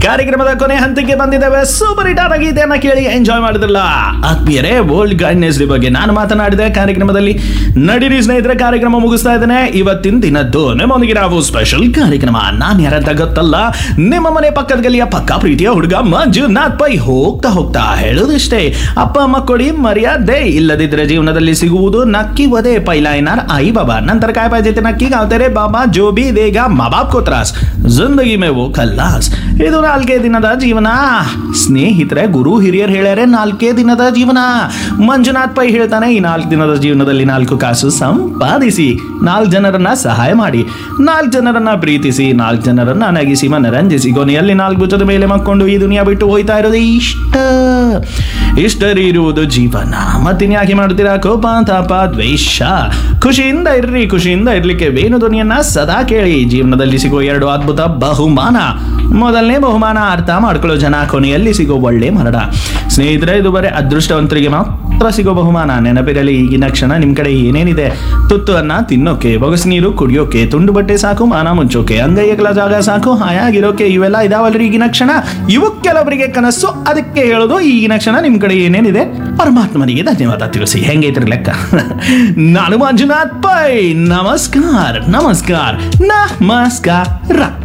ಕಾರ್ಯಕ್ರಮದ ಕೊನೆ ಹಂತಕ್ಕೆ ಬಂದಿದ್ದೇವೆ ಸೂಪರ್ ಹಿಟ್ ಆದ ಗೀತೆಯನ್ನ ಕೇಳಿ ಎಂಜಾಯ್ ಮಾಡಿದ್ರಲ್ಲ ಆತ್ಮೀಯರೇ ವರ್ಲ್ಡ್ ಗೈಡ್ನೆಸ್ ಡೇ ಬಗ್ಗೆ ನಾನು ಮಾತನಾಡಿದೆ ಕಾರ್ಯಕ್ರಮದಲ್ಲಿ ನಡೀರಿ ಸ್ನೇಹಿತರೆ ಕಾರ್ಯಕ್ರಮ ಮುಗಿಸ್ತಾ ಇದ್ದೇನೆ ಇವತ್ತಿನ ದಿನದ್ದು ನಿಮ್ಮೊಂದಿಗೆ ನಾವು ಸ್ಪೆಷಲ್ ಕಾರ್ಯಕ್ರಮ ನಾನು ಯಾರಂತ ಗೊತ್ತಲ್ಲ ನಿಮ್ಮ ಮನೆ ಪಕ್ಕದ ಗಲಿಯ ಪಕ್ಕ ಪ್ರೀತಿಯ ಹುಡುಗ ಮಂಜುನಾಥ್ ಪೈ ಹೋಗ್ತಾ ಹೋಗ್ತಾ ಹೇಳೋದಿಷ್ಟೇ ಅಪ್ಪ ಅಮ್ಮ ಕೊಡಿ ಮರ್ಯಾದೆ ಇಲ್ಲದಿದ್ರೆ ಜೀವನದಲ್ಲಿ ಸಿಗುವುದು ನಕ್ಕಿ ವದೆ ಪೈಲಾಯ್ನಾರ್ आई बाबा नंतर काय पाहिजे ते नक्की गाव तेरे बाबा जो भी देगा माँ बाप को त्रास ಜಿಂದಗಿ ಮೇ ವೋ ಖಲ್ಲಾಸ್ ಇದು ನಾಲ್ಕೇ ದಿನದ ಜೀವನ ಸ್ನೇಹಿತರೆ ಗುರು ಹಿರಿಯರು ಹೇಳ್ಯಾರೆ ನಾಲ್ಕೇ ದಿನದ ಜೀವನ ಮಂಜುನಾಥ್ ಪೈ ಹೇಳ್ತಾನೆ ಈ ನಾಲ್ಕು ದಿನದ ಜೀವನದಲ್ಲಿ ನಾಲ್ಕು ಕಾಸು ಸಂಪಾದಿಸಿ ನಾಲ್ಕು ಜನರನ್ನ ಸಹಾಯ ಮಾಡಿ ನಾಲ್ಕು ಜನರನ್ನ ಪ್ರೀತಿಸಿ ನಾಲ್ಕು ಜನರನ್ನ ನಗಿಸಿ ಮನರಂಜಿಸಿ ಕೊನೆಯಲ್ಲಿ ನಾಲ್ಕು ಭುಜದ ಮೇಲೆ ಮಕ್ಕೊಂಡು ಈ ದುನಿಯಾ ಬಿಟ್ಟು ಹೋಯ್ತಾ ಇರೋದು ಇಷ್ಟ ಇಷ್ಟರಿ ಇರುವುದು ಜೀವನ ಮತ್ತಿನ್ಯಾಕೆ ಮಾಡ್ತೀರಾ ಕೋಪ ತಾಪ ದ್ವೇಷ ಖುಷಿಯಿಂದ ಇರ್ರಿ ಖುಷಿಯಿಂದ ಇರ್ಲಿಕ್ಕೆ ವೇಣು ಧ್ವನಿಯನ್ನ ಸದಾ ಕೇಳಿ ಜೀವನದಲ್ಲಿ ಸಿಗೋ ಎರಡು ಅದ್ಭುತ ಬಹುಮಾನ ಮೊದಲನೇ ಬಹುಮಾನ ಅರ್ಥ ಮಾಡ್ಕೊಳ್ಳೋ ಜನ ಕೊನೆಯಲ್ಲಿ ಸಿಗೋ ಒಳ್ಳೆ ಮರಣ ಸ್ನೇಹಿತರೆ ಇದು ಬರೀ ಅದೃಷ್ಟವಂತರಿಗೆ ಮಾತ್ರ ಸಿಗೋ ಬಹುಮಾನ ನೆನಪಿರಲಿ ಈಗಿನ ಕ್ಷಣ ನಿಮ್ ಕಡೆ ಏನೇನಿದೆ ತುತ್ತು ಅನ್ನ ತಿನ್ನೋಕೆ ಬೊಗಸ್ ನೀರು ಕುಡಿಯೋಕೆ ತುಂಡು ಬಟ್ಟೆ ಸಾಕು ಮಾನ ಮುಚ್ಚೋಕೆ ಅಂಗೈಯಗಳ ಜಾಗ ಸಾಕು ಹಾಯಾಗಿರೋಕೆ ಇವೆಲ್ಲ ಇದಾವಲ್ರಿ ಈಗಿನ ಕ್ಷಣ ಇವು ಕೆಲವರಿಗೆ ಕನಸು ಅದಕ್ಕೆ ಹೇಳೋದು ಈಗಿನ ಕ್ಷಣ ನಿಮ್ ಕಡೆ ಏನೇನಿದೆ ಪರಮಾತ್ಮನಿಗೆ ಧನ್ಯವಾದ ತಿಳಿಸಿ ಹೆಂಗೈತ್ರಿ ಲೆಕ್ಕ ನಾನು ಮಂಜುನಾಥ್ ಪೈ ನಮಸ್ಕಾರ ನಮಸ್ಕಾರ ನಮಸ್ಕಾರ